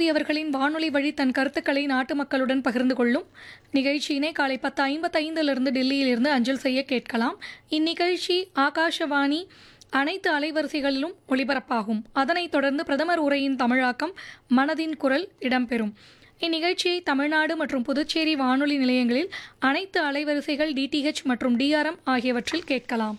அவர்களின் வானொலி வழி தன் கருத்துக்களை நாட்டு மக்களுடன் பகிர்ந்து கொள்ளும் நிகழ்ச்சியினை காலை பத்து ஐம்பத்தைந்திலிருந்து டெல்லியிலிருந்து அஞ்சல் செய்ய கேட்கலாம் இந்நிகழ்ச்சி ஆகாஷவாணி அனைத்து அலைவரிசைகளிலும் ஒளிபரப்பாகும் அதனைத் தொடர்ந்து பிரதமர் உரையின் தமிழாக்கம் மனதின் குரல் இடம்பெறும் இந்நிகழ்ச்சியை தமிழ்நாடு மற்றும் புதுச்சேரி வானொலி நிலையங்களில் அனைத்து அலைவரிசைகள் டிடிஹெச் மற்றும் டிஆர்எம் ஆகியவற்றில் கேட்கலாம்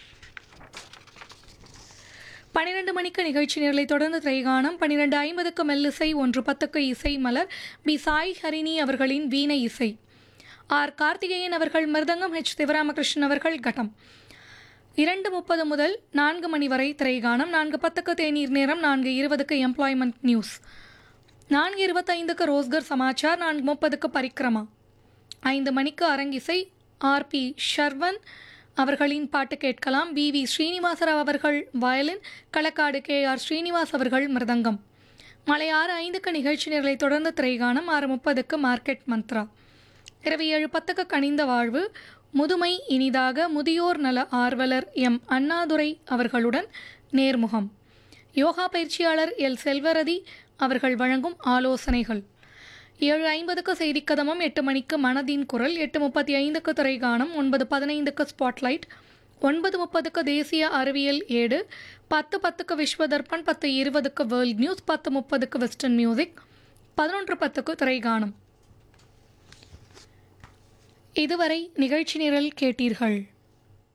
பன்னிரண்டு மணிக்கு நிகழ்ச்சி நிரலை தொடர்ந்து திரைகானம் பன்னிரண்டு ஐம்பதுக்கு மெல்லிசை ஒன்று பத்துக்கு இசை மலர் பி சாய் ஹரிணி அவர்களின் வீணை இசை ஆர் கார்த்திகேயன் அவர்கள் மிருதங்கம் ஹெச் சிவராமகிருஷ்ணன் அவர்கள் கட்டம் இரண்டு முப்பது முதல் நான்கு மணி வரை திரைகானம் நான்கு பத்துக்கு தேநீர் நேரம் நான்கு இருபதுக்கு எம்ப்ளாய்மெண்ட் நியூஸ் நான்கு இருபத்தைந்துக்கு ரோஸ்கர் சமாச்சார் நான்கு முப்பதுக்கு பரிக்கிரமா ஐந்து மணிக்கு அரங்கிசை ஆர் பி ஷர்வன் அவர்களின் பாட்டு கேட்கலாம் வி வி ஸ்ரீனிவாசராவ் அவர்கள் violin Kalakkad K R Srinivas அவர்கள் மிருதங்கம் மாலை ஆறு ஐந்துக்கு நிகழ்ச்சி நிரலை தொடர்ந்து திரைகானம் ஆறு முப்பதுக்கு மார்க்கெட் மந்த்ரா இரவு ஏழு பத்துக்கு கனிந்த வாழ்வு முதுமை இனிதாக முதியோர் நல ஆர்வலர் எம் அண்ணாதுரை அவர்களுடன் நேர்முகம் யோகா பயிற்சியாளர் எல் செல்வரதி அவர்கள் வழங்கும் ஆலோசனைகள் ஏழு ஐம்பதுக்கு செய்திக் கதமம் எட்டு மணிக்கு மனதின் குரல் எட்டு முப்பத்தி ஐந்துக்கு திரைகானம் ஒன்பது பதினைந்துக்கு ஸ்பாட்லைட் ஒன்பது முப்பதுக்கு தேசிய அறிவியல் ஏடு பத்து பத்துக்கு விஸ்வதர்பன் பத்து இருபதுக்கு வேர்ல்ட் நியூஸ் பத்து முப்பதுக்கு வெஸ்டர்ன் மியூசிக் பதினொன்று பத்துக்கு திரைகானம் இதுவரை நிகழ்ச்சி நிரல் கேட்டீர்கள்